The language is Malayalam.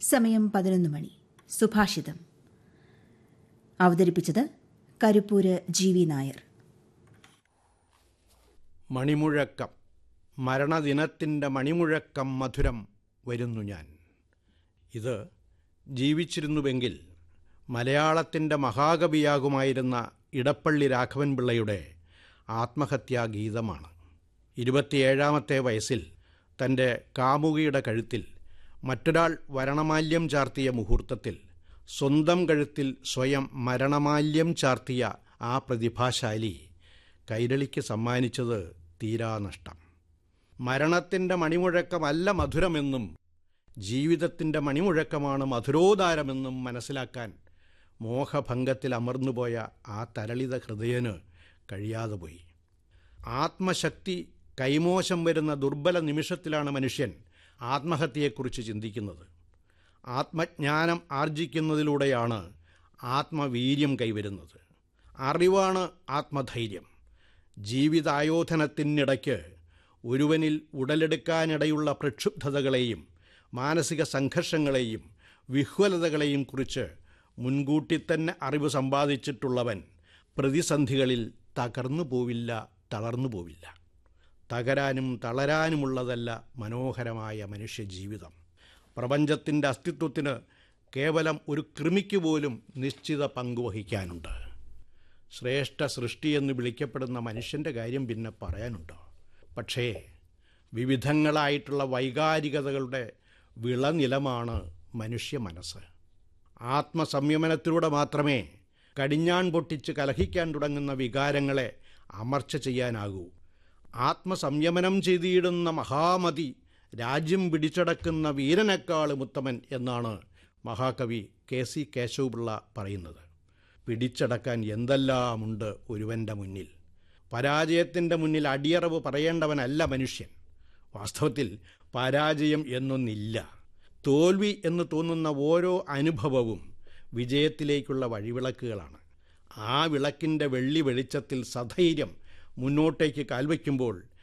സമയം പതിനൊന്ന് മണി സുഭാഷിതം അവതരിപ്പിച്ചത് കരുപ്പൂര് ജി വി നായർ മണിമുഴക്കം മരണദിനത്തിൻ്റെ മണിമുഴക്കം മധുരം വരുന്നു ഞാൻ ഇത് ജീവിച്ചിരുന്നുവെങ്കിൽ മലയാളത്തിൻ്റെ മഹാകവിയാകുമായിരുന്ന ഇടപ്പള്ളി രാഘവൻ പിള്ളയുടെ ആത്മഹത്യാഗീതമാണ് ഇരുപത്തിയേഴാമത്തെ വയസ്സിൽ തൻ്റെ കാമുകിയുടെ കഴുത്തിൽ മറ്റൊരാൾ വരണമാല്യം ചാർത്തിയ മുഹൂർത്തത്തിൽ സ്വന്തം കഴുത്തിൽ സ്വയം മരണമാല്യം ചാർത്തിയ ആ പ്രതിഭാശാലി കൈരളിക്ക് സമ്മാനിച്ചത് തീരാനഷ്ടം മരണത്തിൻ്റെ മണിമുഴക്കമല്ല മധുരമെന്നും ജീവിതത്തിൻ്റെ മണിമുഴക്കമാണ് മധുരോദാരമെന്നും മനസ്സിലാക്കാൻ മോഹഭംഗത്തിൽ അമർന്നുപോയ ആ തരളിത ഹൃദയന് കഴിയാതെ പോയി ആത്മശക്തി കൈമോശം വരുന്ന ദുർബല നിമിഷത്തിലാണ് മനുഷ്യൻ ആത്മഹത്യയെക്കുറിച്ച് ചിന്തിക്കുന്നത് ആത്മജ്ഞാനം ആർജിക്കുന്നതിലൂടെയാണ് ആത്മവീര്യം കൈവരുന്നത് അറിവാണ് ആത്മധൈര്യം ജീവിതായോധനത്തിനിടയ്ക്ക് ഒരുവനിൽ ഉടലെടുക്കാനിടയുള്ള പ്രക്ഷുബ്ധതകളെയും മാനസിക സംഘർഷങ്ങളെയും വിഹ്വലതകളെയും കുറിച്ച് മുൻകൂട്ടി തന്നെ അറിവ് സമ്പാദിച്ചിട്ടുള്ളവൻ പ്രതിസന്ധികളിൽ തകർന്നു പോവില്ല തളർന്നു പോവില്ല തകരാനും തളരാനുമുള്ളതല്ല മനോഹരമായ മനുഷ്യജീവിതം പ്രപഞ്ചത്തിൻ്റെ അസ്തിത്വത്തിന് കേവലം ഒരു കൃമിക്ക് പോലും നിശ്ചിത പങ്കുവഹിക്കാനുണ്ട് ശ്രേഷ്ഠ സൃഷ്ടി എന്ന് വിളിക്കപ്പെടുന്ന മനുഷ്യൻ്റെ കാര്യം പിന്നെ പറയാനുണ്ടോ പക്ഷേ വിവിധങ്ങളായിട്ടുള്ള വൈകാരികതകളുടെ വിളനിലമാണ് മനുഷ്യ മനസ്സ് ആത്മസംയമനത്തിലൂടെ മാത്രമേ കടിഞ്ഞാൺ പൊട്ടിച്ച് കലഹിക്കാൻ തുടങ്ങുന്ന വികാരങ്ങളെ അമർച്ച ചെയ്യാനാകൂ ആത്മസംയമനം ചെയ്തിടുന്ന മഹാമതി രാജ്യം പിടിച്ചടക്കുന്ന വീരനേക്കാളും ഉത്തമൻ എന്നാണ് മഹാകവി കെ സി കേശവപിള്ള പറയുന്നത് പിടിച്ചടക്കാൻ എന്തെല്ലാമുണ്ട് ഒരുവൻ്റെ മുന്നിൽ പരാജയത്തിൻ്റെ മുന്നിൽ അടിയറവ് പറയേണ്ടവനല്ല മനുഷ്യൻ വാസ്തവത്തിൽ പരാജയം എന്നൊന്നില്ല തോൽവി എന്ന് തോന്നുന്ന ഓരോ അനുഭവവും വിജയത്തിലേക്കുള്ള വഴിവിളക്കുകളാണ് ആ വിളക്കിൻ്റെ വെള്ളി വെളിച്ചത്തിൽ സധൈര്യം മുന്നോട്ടേക്ക് കാൽവയ്ക്കുമ്പോൾ